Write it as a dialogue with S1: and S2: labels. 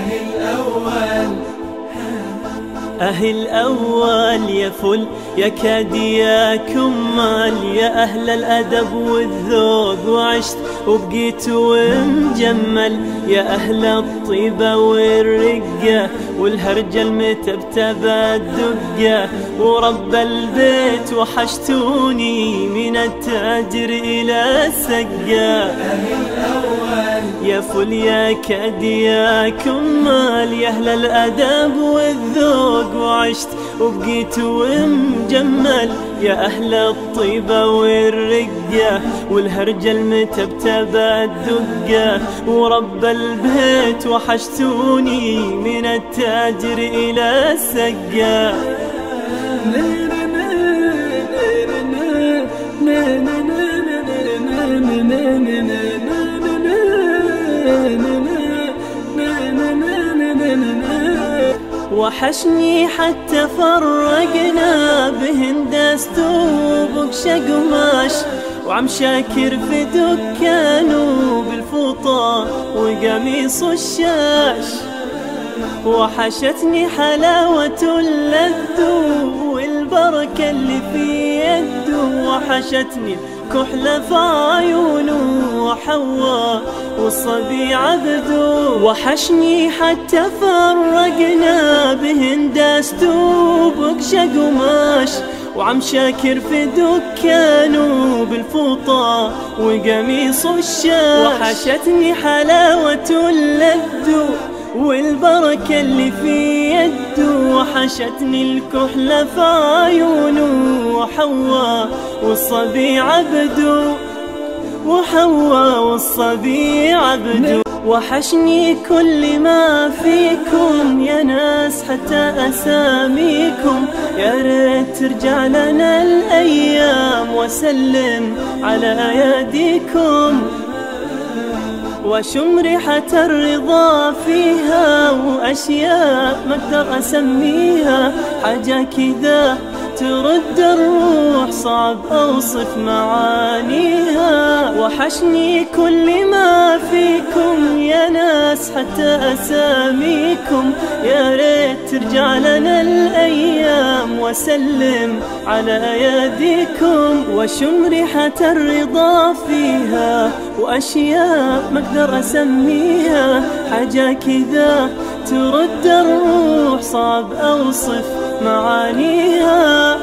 S1: أهل الأول يا فل يا كادي يا كمال يا أهل الأدب والذوق وعشت وبقيت ومجمل يا أهل الطيبة والرقة والهرجة المتبتبة الدقة ورب البيت وحشتوني من التاجر إلى السقة أهل الأول يا فل يا كادي يا كمال يا أهل الأدب والذوق وعشت وبقيت ومجمل يا أهل الطيبة والرقة والهرجة المتبتبة الدقة ورب البيت وحشتوني من التاجر إلى السقة وحشني حتى فرقنا بهندس وبقشة قماش وعم شاكر في دكانه بالفوطة وقميص الشاش وحشتني حلاوة اللذ والبركة اللي في يده وحشتني كحلة في عيونه وحواء والصبي عبده وحشني حتى فرقنا بهندس وبقشة قماش وعم شاكر في دكانه بالفوطة وقميص الشاش وحشتني حلاوة اللذ والبركة اللي في يده وحشتني الكحلة في عيونه وحواء والصبي عبده وحواء والصبي عبده وحشني كل ما فيكم يا ناس حتى أساميكم يا ريت ترجع لنا الأيام وسلم على أياديكم وشم ريحة الرضا فيها وأشياء ما أقدر أسميها حاجة كذا ترد الروح صعب أوصف معانيها وحشني كل ما فيكم يا ناس حتى أساميكم يا ريت ترجع لنا الأيام وسلم على أياديكم وشم ريحة الرضا فيها وأشياء ما أقدر أسميها حاجة كذا ترد الروح صعب أوصف معانيها